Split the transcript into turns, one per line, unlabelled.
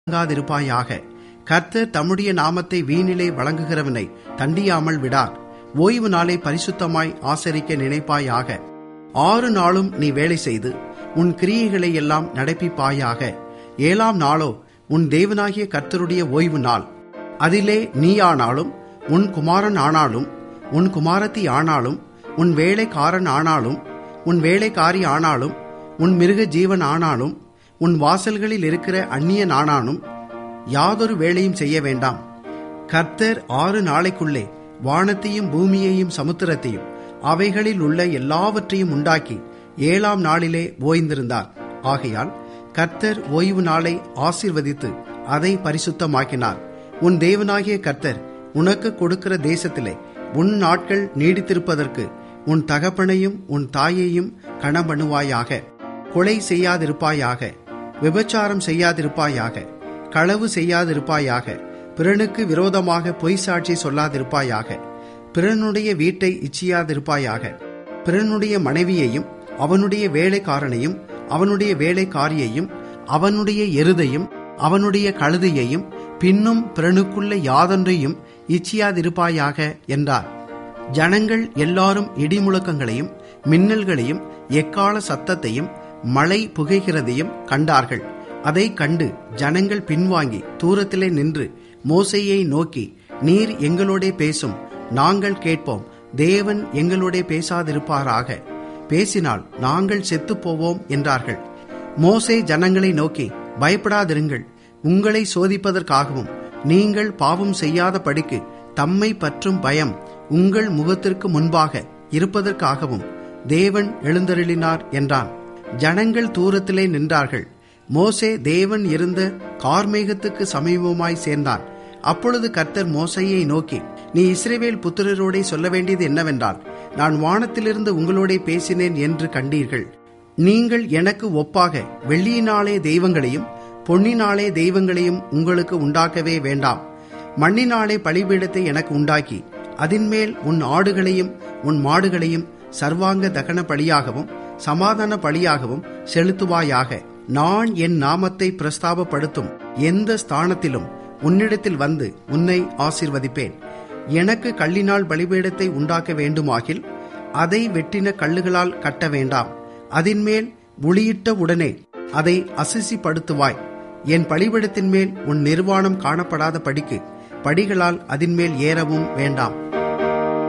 வழங்காதிருப்பாயாக கர்த்தர் தம்முடைய நாமத்தை வீணிலே வழங்குகிறவனை தண்டியாமல் விடார் ஓய்வு நாளை பரிசுத்தமாய் ஆசரிக்க நினைப்பாயாக ஆறு நாளும் நீ வேலை செய்து உன் கிரியைகளை எல்லாம் நடப்பிப்பாயாக ஏழாம் நாளோ உன் தேவனாகிய கர்த்தருடைய ஓய்வு நாள் அதிலே நீயானாலும் உன் குமாரன் ஆனாலும் உன் குமாரத்தி ஆனாலும் உன் வேலைக்காரன் ஆனாலும் உன் வேலைக்காரி ஆனாலும் உன் மிருக ஜீவன் ஆனாலும் உன் வாசல்களில் இருக்கிற அந்நியன் ஆனாலும் யாதொரு வேலையும் செய்ய வேண்டாம் கர்த்தர் ஆறு நாளைக்குள்ளே வானத்தையும் பூமியையும் சமுத்திரத்தையும் அவைகளில் உள்ள எல்லாவற்றையும் உண்டாக்கி ஏழாம் நாளிலே ஓய்ந்திருந்தார் ஆகையால் கர்த்தர் ஓய்வு நாளை ஆசீர்வதித்து அதை பரிசுத்தமாக்கினார் உன் தேவனாகிய கர்த்தர் உனக்கு கொடுக்கிற தேசத்திலே உன் நாட்கள் நீடித்திருப்பதற்கு உன் தகப்பனையும் உன் தாயையும் கணபணுவாயாக கொலை செய்யாதிருப்பாயாக விபச்சாரம் செய்யாதிருப்பாயாக களவு செய்யாதிருப்பாயாக பிறனுக்கு விரோதமாக பொய் சாட்சி சொல்லாதிருப்பாயாக பிறனுடைய வீட்டை இச்சியாதிருப்பாயாக பிறனுடைய மனைவியையும் அவனுடைய வேலைக்காரனையும் அவனுடைய வேலைக்காரியையும் அவனுடைய எருதையும் அவனுடைய கழுதையையும் பின்னும் பிறனுக்குள்ள யாதொன்றையும் இச்சியாதிருப்பாயாக என்றார் ஜனங்கள் எல்லாரும் இடிமுழக்கங்களையும் மின்னல்களையும் எக்கால சத்தத்தையும் மழை புகைகிறதையும் கண்டார்கள் அதை கண்டு ஜனங்கள் பின்வாங்கி தூரத்திலே நின்று மோசையை நோக்கி நீர் எங்களோடே பேசும் நாங்கள் கேட்போம் தேவன் எங்களோடே பேசாதிருப்பாராக பேசினால் நாங்கள் செத்துப் போவோம் என்றார்கள் மோசே ஜனங்களை நோக்கி பயப்படாதிருங்கள் உங்களை சோதிப்பதற்காகவும் நீங்கள் பாவம் செய்யாத படிக்கு தம்மை பற்றும் பயம் உங்கள் முகத்திற்கு முன்பாக இருப்பதற்காகவும் தேவன் எழுந்தருளினார் என்றான் ஜனங்கள் தூரத்திலே நின்றார்கள் மோசே தேவன் இருந்த கார்மேகத்துக்கு சமீபமாய் சேர்ந்தான் அப்பொழுது கர்த்தர் மோசையை நோக்கி நீ இஸ்ரேவேல் புத்திரரோடே சொல்ல வேண்டியது என்னவென்றால் நான் வானத்திலிருந்து உங்களோடே பேசினேன் என்று கண்டீர்கள் நீங்கள் எனக்கு ஒப்பாக வெள்ளியினாலே தெய்வங்களையும் பொன்னினாலே தெய்வங்களையும் உங்களுக்கு உண்டாக்கவே வேண்டாம் மண்ணினாலே பலிபீடத்தை எனக்கு உண்டாக்கி அதின்மேல் உன் ஆடுகளையும் உன் மாடுகளையும் சர்வாங்க தகன பலியாகவும் சமாதான பலியாகவும் செலுத்துவாயாக நான் என் நாமத்தை பிரஸ்தாபப்படுத்தும் எந்த ஸ்தானத்திலும் உன்னிடத்தில் வந்து உன்னை ஆசிர்வதிப்பேன் எனக்கு கல்லினால் பலிபீடத்தை உண்டாக்க வேண்டுமாகில் அதை வெட்டின கல்லுகளால் கட்ட வேண்டாம் அதின்மேல் ஒளியிட்ட உடனே அதை அசிசிப்படுத்துவாய் என் பலிபீடத்தின் மேல் உன் நிர்வாணம் காணப்படாத படிக்கு படிகளால் அதின்மேல் ஏறவும் வேண்டாம்